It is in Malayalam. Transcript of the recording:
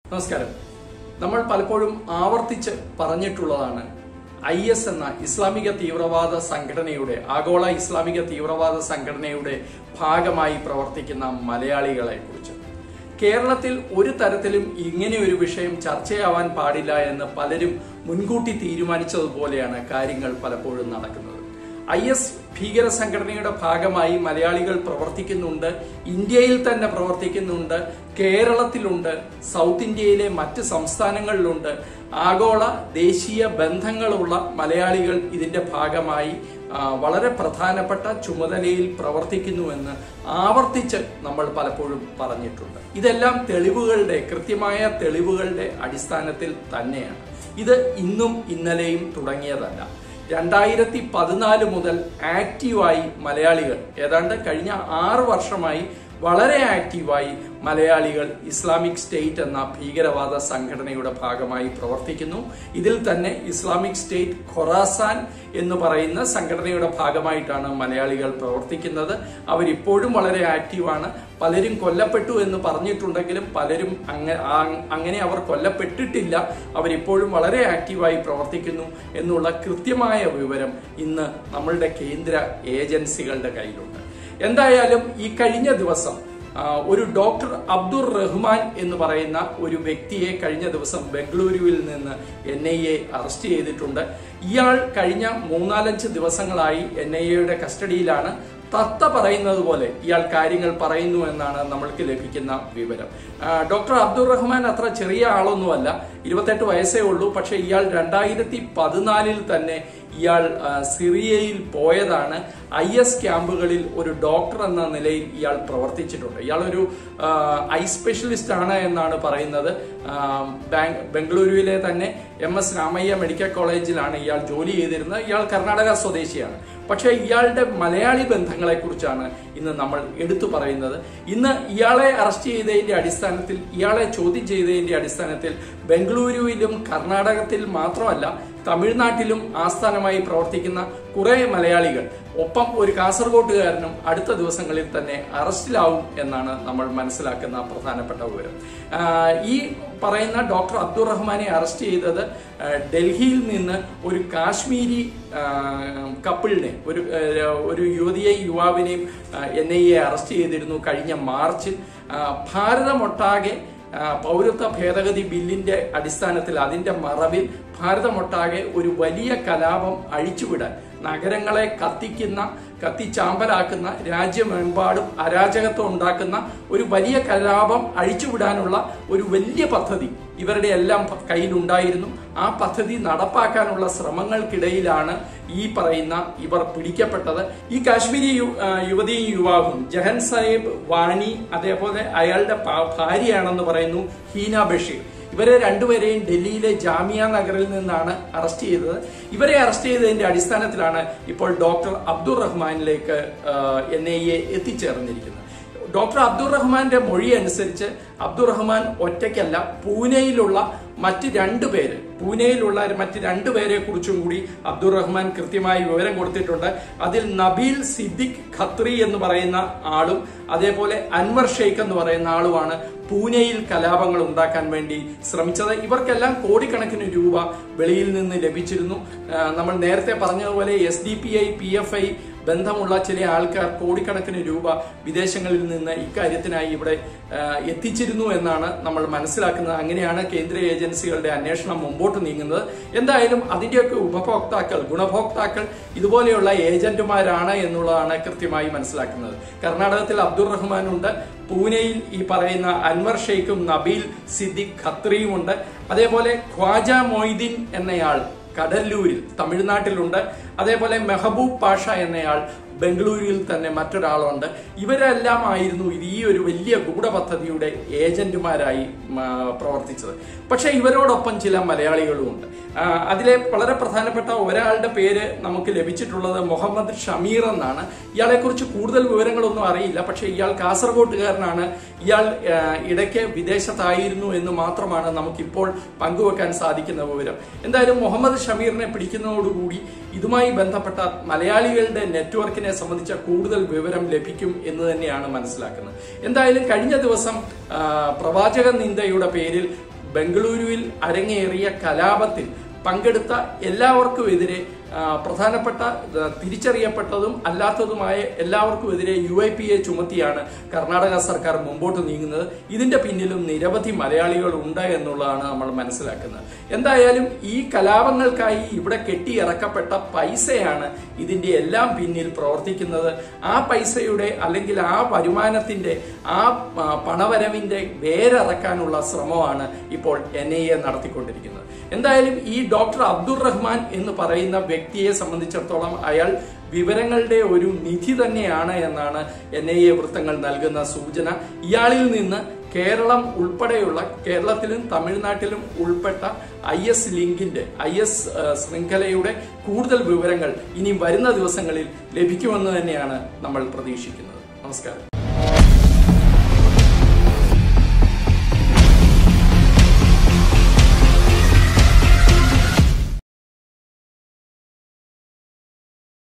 നമസ്കാരം നമ്മൾ പലപ്പോഴും ആവർത്തിച്ച് പറഞ്ഞിട്ടുള്ളതാണ് ഐ എസ് എന്ന ഇസ്ലാമിക തീവ്രവാദ സംഘടനയുടെ ആഗോള ഇസ്ലാമിക തീവ്രവാദ സംഘടനയുടെ ഭാഗമായി പ്രവർത്തിക്കുന്ന മലയാളികളെ കുറിച്ച് കേരളത്തിൽ ഒരു തരത്തിലും ഇങ്ങനെ ഒരു വിഷയം ചർച്ചയാവാൻ പാടില്ല എന്ന് പലരും മുൻകൂട്ടി തീരുമാനിച്ചതുപോലെയാണ് കാര്യങ്ങൾ പലപ്പോഴും നടക്കുന്നത് ഐ എസ് ഭീകര സംഘടനയുടെ ഭാഗമായി മലയാളികൾ പ്രവർത്തിക്കുന്നുണ്ട് ഇന്ത്യയിൽ തന്നെ പ്രവർത്തിക്കുന്നുണ്ട് കേരളത്തിലുണ്ട് സൗത്ത് ഇന്ത്യയിലെ മറ്റ് സംസ്ഥാനങ്ങളിലുണ്ട് ആഗോള ദേശീയ ബന്ധങ്ങളുള്ള മലയാളികൾ ഇതിന്റെ ഭാഗമായി ആ, വളരെ പ്രധാനപ്പെട്ട ചുമതലയിൽ പ്രവർത്തിക്കുന്നുവെന്ന് ആവർത്തിച്ച് നമ്മൾ പലപ്പോഴും പറഞ്ഞിട്ടുണ്ട് ഇതെല്ലാം തെളിവുകളുടെ കൃത്യമായ തെളിവുകളുടെ അടിസ്ഥാനത്തിൽ തന്നെയാണ് ഇത് ഇന്നും ഇന്നലെയും തുടങ്ങിയതല്ല രണ്ടായിരത്തി പതിനാല് മുതൽ ആക്റ്റീവായി മലയാളികൾ ഏതാണ്ട് കഴിഞ്ഞ ആറ് വർഷമായി വളരെ ആക്റ്റീവായി മലയാളികൾ ഇസ്ലാമിക് സ്റ്റേറ്റ് എന്ന ഭീകരവാദ സംഘടനയുടെ ഭാഗമായി പ്രവർത്തിക്കുന്നു ഇതിൽ തന്നെ ഇസ്ലാമിക് സ്റ്റേറ്റ് ഖൊറാസാൻ എന്ന് പറയുന്ന സംഘടനയുടെ ഭാഗമായിട്ടാണ് മലയാളികൾ പ്രവർത്തിക്കുന്നത് അവരിപ്പോഴും വളരെ ആക്റ്റീവാണ് പലരും കൊല്ലപ്പെട്ടു എന്ന് പറഞ്ഞിട്ടുണ്ടെങ്കിലും പലരും അങ്ങ- ആ- അങ്ങനെ അവർ കൊല്ലപ്പെട്ടിട്ടില്ല അവരിപ്പോഴും വളരെ ആക്റ്റീവായി പ്രവർത്തിക്കുന്നു എന്നുള്ള കൃത്യമായ വിവരം ഇന്ന് നമ്മളുടെ കേന്ദ്ര ഏജൻസികളുടെ കയ്യിലുണ്ട് എന്തായാലും ഈ കഴിഞ്ഞ ദിവസം ആ, ഒരു ഡോക്ടർ അബ്ദുർ റഹ്മാൻ എന്ന് പറയുന്ന ഒരു വ്യക്തിയെ കഴിഞ്ഞ ദിവസം ബംഗളൂരുവിൽ നിന്ന് എൻ ഐ എ അറസ്റ്റ് ചെയ്തിട്ടുണ്ട് ഇയാൾ കഴിഞ്ഞ മൂന്നാലഞ്ച് ദിവസങ്ങളായി എൻ ഐ എയുടെ കസ്റ്റഡിയിലാണ് തത്ത പറയുന്നത് പോലെ ഇയാൾ കാര്യങ്ങൾ പറയുന്നു എന്നാണ് നമ്മൾക്ക് ലഭിക്കുന്ന വിവരം ആ, ഡോക്ടർ അബ്ദുൾ റഹ്മാൻ അത്ര ചെറിയ ആളൊന്നുമല്ല ഇരുപത്തെട്ട് വയസ്സേ ഉള്ളൂ പക്ഷെ ഇയാൾ രണ്ടായിരത്തി പതിനാലിൽ തന്നെ ഇയാൾ ആ, സിറിയയിൽ പോയതാണ് ഐ എസ് ക്യാമ്പുകളിൽ ഒരു ഡോക്ടർ എന്ന നിലയിൽ ഇയാൾ പ്രവർത്തിച്ചിട്ടുണ്ട് ഇയാൾ ഒരു ഐ സ്പെഷ്യലിസ്റ്റ് ആണ് എന്നാണ് പറയുന്നത് ആ, ബാങ്ക് ബംഗളൂരുവിലെ തന്നെ എം എസ് രാമയ്യ മെഡിക്കൽ കോളേജിലാണ് ഇയാൾ ജോലി ചെയ്തിരുന്നത് ഇയാൾ കർണാടക സ്വദേശിയാണ് പക്ഷേ ഇയാളുടെ മലയാളി ബന്ധങ്ങളെ കുറിച്ചാണ് ഇന്ന് നമ്മൾ എടുത്തു പറയുന്നത് ഇന്ന് ഇയാളെ അറസ്റ്റ് ചെയ്തതിന്റെ അടിസ്ഥാനത്തിൽ ഇയാളെ ചോദ്യം ചെയ്തതിന്റെ അടിസ്ഥാനത്തിൽ ബംഗളൂരുവിലും കർണാടകത്തിൽ മാത്രമല്ല തമിഴ്നാട്ടിലും ആസ്ഥാനമായി പ്രവർത്തിക്കുന്ന കുറെ മലയാളികൾ ഒപ്പം ഒരു കാസർഗോട്ടുകാരനും അടുത്ത ദിവസങ്ങളിൽ തന്നെ അറസ്റ്റിലാവും എന്നാണ് നമ്മൾ മനസ്സിലാക്കുന്ന പ്രധാനപ്പെട്ട വിവരം ആ, ഈ പറയുന്ന ഡോക്ടർ അബ്ദുൾ റഹ്മാനെ അറസ്റ്റ് ചെയ്തത് ആ, ഡൽഹിയിൽ നിന്ന് ഒരു കാശ്മീരി ആ, കപ്പിളിനെ ഒരു ആ, ഒരു യുവതിയെയും യുവാവിനെയും എൻ ഐ എ അറസ്റ്റ് ചെയ്തിരുന്നു കഴിഞ്ഞ മാർച്ചിൽ ആ, ഭാരതമൊട്ടാകെ ആ, പൗരത്വ ഭേദഗതി ബില്ലിന്റെ അടിസ്ഥാനത്തിൽ അതിന്റെ മറവിൽ ഭാരതമൊട്ടാകെ ഒരു വലിയ കലാപം അഴിച്ചുവിടാൻ നഗരങ്ങളെ കത്തിക്കുന്ന കത്തിച്ചാമ്പലാക്കുന്ന രാജ്യമെമ്പാടും അരാജകത്വം ഉണ്ടാക്കുന്ന ഒരു വലിയ കലാപം അഴിച്ചുവിടാനുള്ള ഒരു വലിയ പദ്ധതി ഇവരുടെ എല്ലാം പ- കയ്യിലുണ്ടായിരുന്നു ആ പദ്ധതി നടപ്പാക്കാനുള്ള ശ്രമങ്ങൾക്കിടയിലാണ് ഈ പറയുന്ന ഇവർ പിടിക്കപ്പെട്ടത് ഈ കാശ്മീരി യു- ആ, യുവതിയും യുവാവും ജഹൻ സാഹിബ് വാണി അതേപോലെ അയാളുടെ പ- ഭാര്യയാണെന്ന് പറയുന്നു ഹീന ബഷീർ ഇവരെ രണ്ടുപേരെയും ഡൽഹിയിലെ ജാമിയ നഗറിൽ നിന്നാണ് അറസ്റ്റ് ചെയ്തത് ഇവരെ അറസ്റ്റ് ചെയ്തതിന്റെ അടിസ്ഥാനത്തിലാണ് ഇപ്പോൾ ഡോക്ടർ അബ്ദുൾ റഹ്മാനിലേക്ക് എൻ ഐ എ എത്തിച്ചേർന്നിരിക്കുന്നത് ഡോക്ടർ അബ്ദുൾ റഹ്മാന്റെ മൊഴി അനുസരിച്ച് അബ്ദുൾ റഹ്മാൻ ഒറ്റയ്ക്കല്ല പൂനെയിലുള്ള മറ്റ് രണ്ടു പേര് പൂനെയിലുള്ള മറ്റ് രണ്ടു പേരെ കുറിച്ചും കൂടി അബ്ദുൾ റഹ്മാൻ കൃത്യമായി വിവരം കൊടുത്തിട്ടുണ്ട് അതിൽ നബീൽ സിദ്ദിഖ് ഖത്രി എന്ന് പറയുന്ന ആളും അതേപോലെ അൻവർ ഷെയ്ഖ് എന്ന് പറയുന്ന ആളുമാണ് പൂനെയിൽ കലാപങ്ങൾ ഉണ്ടാക്കാൻ വേണ്ടി ശ്രമിച്ചത് ഇവർക്കെല്ലാം കോടിക്കണക്കിന് രൂപ വെളിയിൽ നിന്ന് ലഭിച്ചിരുന്നു ആ, നമ്മൾ നേരത്തെ പറഞ്ഞതുപോലെ S D P I P F I ബന്ധമുള്ള ചില ആൾക്കാർ കോടിക്കണക്കിന് രൂപ വിദേശങ്ങളിൽ നിന്ന് ഇക്കാര്യത്തിനായി ഇവിടെ ആ, എത്തിച്ചിരുന്നു എന്നാണ് നമ്മൾ മനസ്സിലാക്കുന്നത് അങ്ങനെയാണ് കേന്ദ്ര ഏജൻസികളുടെ അന്വേഷണം മുമ്പോട്ട് നീങ്ങുന്നത് എന്തായാലും അതിന്റെയൊക്കെ ഉപഭോക്താക്കൾ ഗുണഭോക്താക്കൾ ഇതുപോലെയുള്ള ഏജന്റുമാരാണ് എന്നുള്ളതാണ് കൃത്യമായി മനസ്സിലാക്കുന്നത് കർണാടകത്തിൽ അബ്ദുൾ റഹ്മാൻ ഉണ്ട് പൂനെയിൽ ഈ പറയുന്ന അൻവർ ഷെയ്ഖും നബീൽ സിദ്ദിഖ് ഖത്രിയും ഉണ്ട് അതേപോലെ ഖ്വാജ മൊയ്തീൻ എന്നയാൾ കടല്ലൂരിൽ തമിഴ്നാട്ടിലുണ്ട് അതേപോലെ മെഹബൂബ് പാഷ എന്നയാൾ ബംഗളൂരുവിൽ തന്നെ മറ്റൊരാളുണ്ട് ഇവരെല്ലാം ആയിരുന്നു ഇത് ഈ ഒരു വലിയ ഗൂഢപദ്ധതിയുടെ ഏജന്റുമാരായി ആ, പ്രവർത്തിച്ചത് പക്ഷെ ഇവരോടൊപ്പം ചില മലയാളികളുമുണ്ട് ആ, അതിലെ വളരെ പ്രധാനപ്പെട്ട ഒരാളുടെ പേര് നമുക്ക് ലഭിച്ചിട്ടുള്ളത് മുഹമ്മദ് ഷമീർ എന്നാണ് ഇയാളെക്കുറിച്ച് കൂടുതൽ വിവരങ്ങളൊന്നും അറിയില്ല പക്ഷെ ഇയാൾ കാസർഗോട്ടുകാരനാണ് ഇയാൾ ആ, ഇടയ്ക്ക് വിദേശത്തായിരുന്നു എന്ന് മാത്രമാണ് നമുക്കിപ്പോൾ പങ്കുവെക്കാൻ സാധിക്കുന്ന വിവരം എന്തായാലും മുഹമ്മദ് ഷമീറിനെ പിടിക്കുന്നതോടുകൂടി ഇതുമായി ബന്ധപ്പെട്ട മലയാളികളുടെ നെറ്റ്വർക്കിനെ സംബന്ധിച്ച കൂടുതൽ വിവരം ലഭിക്കും എന്ന് തന്നെയാണ് മനസ്സിലാക്കുന്നത് എന്തായാലും കഴിഞ്ഞ ദിവസം ആ, പ്രവാചക നിന്ദയുടെ പേരിൽ ബംഗളൂരുവിൽ അരങ്ങേറിയ കലാപത്തിൽ പങ്കെടുത്ത എല്ലാവർക്കും എതിരെ ആ, പ്രധാനപ്പെട്ട ആ, തിരിച്ചറിയപ്പെട്ടതും അല്ലാത്തതുമായ എല്ലാവർക്കും എതിരെ യു ഐ പി എ ചുമത്തിയാണ് കർണാടക സർക്കാർ മുമ്പോട്ട് നീങ്ങുന്നത് ഇതിന്റെ പിന്നിലും നിരവധി മലയാളികൾ ഉണ്ട് എന്നുള്ളതാണ് നമ്മൾ മനസ്സിലാക്കുന്നത് എന്തായാലും ഈ കലാപങ്ങൾക്കായി ഇവിടെ കെട്ടിയിറക്കപ്പെട്ട പൈസയാണ് ഇതിന്റെ എല്ലാം പിന്നിൽ പ്രവർത്തിക്കുന്നത് ആ പൈസയുടെ അല്ലെങ്കിൽ ആ വരുമാനത്തിന്റെ ആ ആ, പണവരവിന്റെ വേരറക്കാനുള്ള ശ്രമമാണ് ഇപ്പോൾ എൻ ഐ എ നടത്തിക്കൊണ്ടിരിക്കുന്നത് എന്തായാലും ഈ ഡോക്ടർ അബ്ദുൾ റഹ്മാൻ എന്ന് പറയുന്ന വ്യക്തിയെ സംബന്ധിച്ചിടത്തോളം അയാൾ വിവരങ്ങളുടെ ഒരു നിധി തന്നെയാണ് എന്നാണ് എൻ ഐ എ വൃത്തങ്ങൾ നൽകുന്ന സൂചന ഇയാളിൽ നിന്ന് കേരളം ഉൾപ്പെടെയുള്ള കേരളത്തിലും തമിഴ്നാട്ടിലും ഉൾപ്പെട്ട ഐ എസ് ലിങ്കിന്റെ ഐ എസ് ശൃംഖലയുടെ കൂടുതൽ വിവരങ്ങൾ ഇനി വരുന്ന ദിവസങ്ങളിൽ ലഭിക്കുമെന്ന് തന്നെയാണ് നമ്മൾ പ്രതീക്ഷിക്കുന്നത് നമസ്കാരം